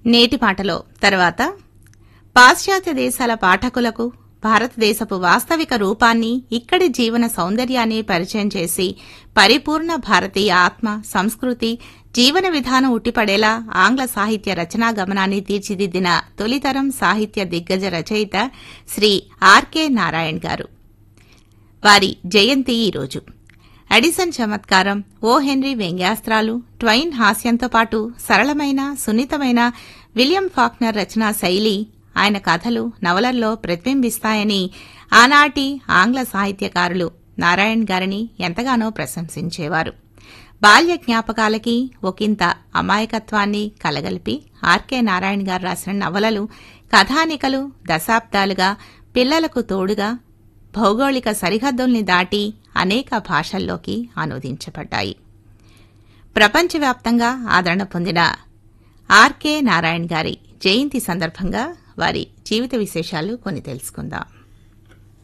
నేటి పాటలో తర్వాత పాశ్చాత్య దేశాల పాఠకులకు భారతదేశపు వాస్తవిక రూపాన్ని ఇక్కడి జీవన సౌందర్యాన్ని పరిచయం చేసి పరిపూర్ణ భారతీయ ఆత్మ సంస్కృతి జీవన విధానం ఉట్టిపడేలా ఆంగ్ల సాహిత్య రచనా గమనాన్ని తీర్చిదిద్దిన తొలితరం సాహిత్య దిగ్గజ రచయిత శ్రీ ఆర్కే నారాయణ్ గారు వారి జయంతి ఈరోజు అడిసన్ చమత్కారం ఓ హెన్రీ వ్యంగ్యాస్త్రాలు ట్వైన్ హాస్యంతో పాటు సరళమైన సున్నితమైన విలియం ఫాక్నర్ రచనా శైలి ఆయన కథలు నవలల్లో ప్రతిబింబిస్తాయని ఆనాటి ఆంగ్ల సాహిత్యకారులు నారాయణ్ గారిని ఎంతగానో ప్రశంసించేవారు బాల్య జ్ఞాపకాలకి ఒకంత అమాయకత్వాన్ని కలగలిపి ఆర్కే నారాయణ్ గారు రాసిన నవలలు కథానికలు దశాబ్దాలుగా పిల్లలకు తోడుగా భౌగోళిక సరిహద్దుల్ని దాటి అనేక భాషల్లోకి అనువదించబడ్డాయి ప్రపంచవ్యాప్తంగా ఆదరణ పొందిన ఆర్కే నారాయణ్ గారి జయంతి సందర్భంగా వారి జీవిత విశేషాలు కొన్ని తెలుసుకుందాం